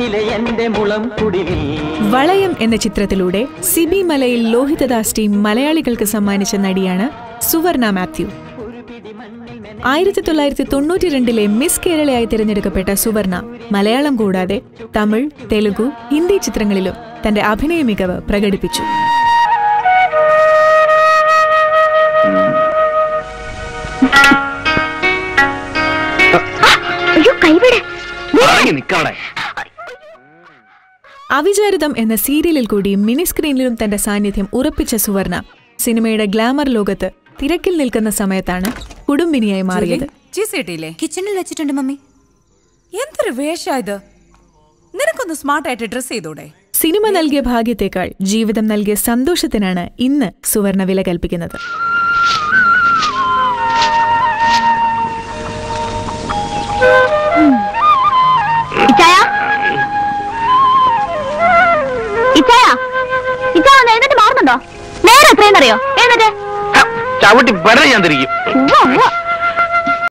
മണ്ണിലെ എന്റെ മുളം കുടിലിൽ വളയം എന്ന ചിത്രത്തിലൂടെ സിബി മലയിൽ ലോഹിതദാസ് ടീം മലയാളികൾക്ക് സമ്മാനിച്ച നടിയാണ് സുവർണ മാത്യു ആയിരത്തി തൊള്ളായിരത്തി തൊണ്ണൂറ്റി രണ്ടിലെ മിസ് കേരളയായി തിരഞ്ഞെടുക്കപ്പെട്ട സുവർണ മലയാളം കൂടാതെ തമിഴ് തെലുഗു ഹിന്ദി ചിത്രങ്ങളിലും തന്റെ അഭിനയ മികവ് പ്രകടിപ്പിച്ചു അയ്യോ കൈവിട് ഇറങ്ങി നിക്കവിടെ അവിചാരിതം എന്ന സീരിയലിൽ കൂടി മിനി സ്ക്രീനിലും തന്റെ സാന്നിധ്യം ഉറപ്പിച്ച സുവർണ സിനിമയുടെ ഗ്ലാമർ ലോകത്ത് തിരക്കിൽ നിൽക്കുന്ന സമയത്താണ് കുടുംബിനിയായി മാറിയത് ചീസ് കിട്ടിയില്ലേ കിച്ചണിൽ വെച്ചിട്ടുണ്ട് മമ്മി എന്തൊരു വേഷ ഇത് നിനക്കൊന്ന് സ്മാർട്ടായിട്ട് ഡ്രസ് ചെയ്തൂടെ സിനിമ നൽകിയ ഭാഗ്യത്തേക്കാൾ ജീവിതം നൽകിയ സന്തോഷത്തിനാണ് ഇന്ന് സുവർണ വില കൽപ്പിക്കുന്നത് ഇച്ചായ ഇച്ചായ ഇച്ചായ ഒന്ന് എഴുന്നേറ്റ് മാറുന്നുണ്ടോ നേരെ എത്രയെന്നറിയോ എഴുന്നേറ്റ് ചവിട്ടി പര ഞാൻ തിരിക്കും ഉവ്വ ഉവ്വ